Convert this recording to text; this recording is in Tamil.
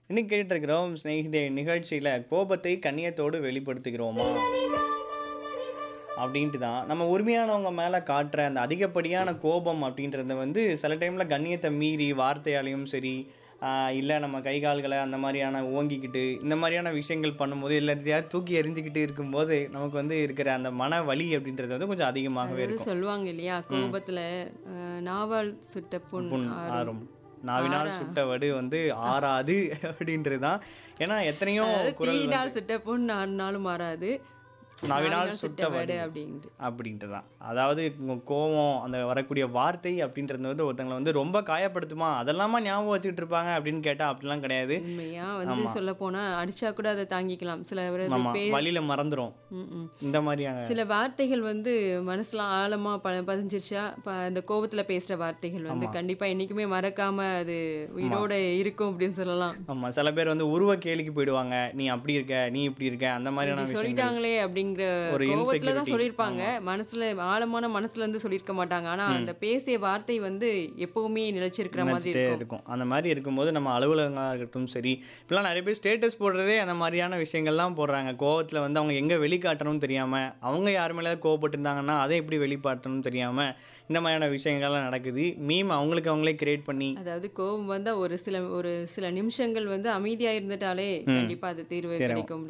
இன்னைக்கு கேட்டுட்டு இருக்கிறோம் ஸ்நேகிதே நிகழ்ச்சியில் கோபத்தை கண்ணியத்தோடு வெளிப்படுத்துகிறோமா அப்படின்ட்டு தான் நம்ம உரிமையானவங்க மேலே காட்டுற அந்த அதிகப்படியான கோபம் அப்படின்றத வந்து சில டைமில் கண்ணியத்தை மீறி வார்த்தையாலையும் சரி இல்லை நம்ம கை கால்களை அந்த மாதிரியான ஓங்கிக்கிட்டு இந்த மாதிரியான விஷயங்கள் பண்ணும்போது எல்லாத்தையாவது தூக்கி எறிஞ்சிக்கிட்டு இருக்கும்போது நமக்கு வந்து இருக்கிற அந்த மன வலி அப்படின்றது வந்து கொஞ்சம் அதிகமாகவே அதாவது இருக்கும் சொல்லுவாங்க இல்லையா கோபத்துல அஹ், நாவால் சுட்ட புண் புண் ஆறும். ஆறும் நாவினால் சுட்ட வடு வந்து ஆறாது அப்படின்றது தான் ஏன்னா எத்தனையோ அதாவது குரல் வந்து- தீயினால் சுட்ட புண் ஆறு நாளும் மாறாது நாவினால் சுட்ட வடு வடு அப்படின்ட்டு அப்படின்ட்டு தான் அதாவது உங்க கோவம் அந்த வரக்கூடிய வார்த்தை அப்படின்றது வந்து ஒருத்தங்களை வந்து ரொம்ப காயப்படுத்துமா அதெல்லாமா ஞாபகம் வச்சுக்கிட்டு இருப்பாங்க அப்படின்னு கேட்டா அப்படிலாம் கிடையாது உண்மையா வந்து சொல்ல போனா அடிச்சா கூட அதை தாங்கிக்கலாம் சில பேர் ஆமா வழியில மறந்துரும் ம், ம். இந்த மாதிரியான சில வார்த்தைகள் வந்து மனசுல ஆழமா ப பதிஞ்சிருச்சா ப- அந்த கோபத்துல பேசுற வார்த்தைகள் வந்து கண்டிப்பா என்னைக்குமே மறக்காம அது உயிரோட இருக்கும் அப்படின்னு சொல்லலாம் ஆமா சில பேர் வந்து உருவ கேலிக்கு போயிடுவாங்க நீ அப்படி இருக்க நீ இப்படி இருக்க அந்த மாதிரியான இப்படி விஷயங்கள் சொல்லிட்டாங்களே அப்படிங்கிற ஒரு கோபத்துல தான் insecurity. சொல்லியிருப்பாங்க மனசுல ஆழமான மனசுல இருந்து சொல்லியிருக்க மாட்டாங்க ஆனா அந்த பேசிய வார்த்தை வந்து எப்பவுமே நிலைச்சிருக்கிற மாதிரி நினைச்சிட்டே இருக்கும் இருக்கும் அந்த மாதிரி இருக்கும்போது நம்ம அலுவலகங்களாக இருக்கட்டும் சரி இப்பெல்லாம் நிறைய பேர் ஸ்டேட்டஸ் போடுறதே அந்த மாதிரியான விஷயங்கள்லாம் போடுறாங்க கோவத்தில் வந்து அவங்க எங்கே வெளிக்காட்டணும்னு தெரியாமல் அவங்க யார் மேலே கோவப்பட்டு இருந்தாங்கன்னா அதை எப்படி வெளிப்பாட்டணும்னு தெரியாமல் இந்த மாதிரியான விஷயங்கள்லாம் நடக்குது மீம் அவங்களுக்கு அவங்களே கிரியேட் பண்ணி அதாவது கோபம் வந்தா ஒரு சில ஒரு சில நிமிஷங்கள் வந்து அமைதியா இருந்துட்டாலே கண்டிப்பா அது தீர்வு கிடைக்கும்